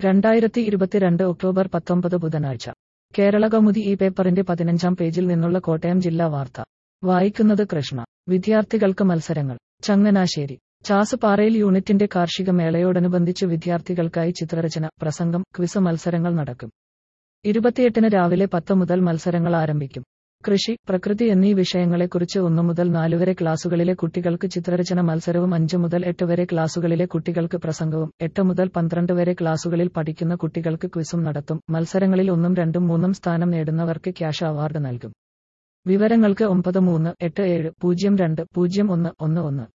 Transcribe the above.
രണ്ടായിരത്തി ഇരുപത്തിരണ്ട് ഒക്ടോബർ പത്തൊമ്പത് ബുധനാഴ്ച കേരള കൗമുദി ഈ പേപ്പറിന്റെ പതിനഞ്ചാം പേജിൽ നിന്നുള്ള കോട്ടയം ജില്ലാ വാർത്ത വായിക്കുന്നത് കൃഷ്ണ വിദ്യാർത്ഥികൾക്ക് മത്സരങ്ങൾ ചങ്ങനാശ്ശേരി ചാസുപാറയിൽ യൂണിറ്റിന്റെ കാർഷിക മേളയോടനുബന്ധിച്ച് വിദ്യാർത്ഥികൾക്കായി ചിത്രരചന പ്രസംഗം ക്വിസ് മത്സരങ്ങൾ നടക്കും ഇരുപത്തിയെട്ടിന് രാവിലെ പത്ത് മുതൽ മത്സരങ്ങൾ ആരംഭിക്കും കൃഷി പ്രകൃതി എന്നീ വിഷയങ്ങളെക്കുറിച്ച് ഒന്നു മുതൽ നാലുവരെ ക്ലാസുകളിലെ കുട്ടികൾക്ക് ചിത്രരചന മത്സരവും അഞ്ച് മുതൽ എട്ട് വരെ ക്ലാസുകളിലെ കുട്ടികൾക്ക് പ്രസംഗവും എട്ട് മുതൽ പന്ത്രണ്ട് വരെ ക്ലാസുകളിൽ പഠിക്കുന്ന കുട്ടികൾക്ക് ക്വിസും നടത്തും മത്സരങ്ങളിൽ ഒന്നും രണ്ടും മൂന്നും സ്ഥാനം നേടുന്നവർക്ക് ക്യാഷ് അവാർഡ് നൽകും വിവരങ്ങൾക്ക് ഒമ്പത് മൂന്ന് എട്ട് ഏഴ് പൂജ്യം രണ്ട് പൂജ്യം ഒന്ന് ഒന്ന് ഒന്ന്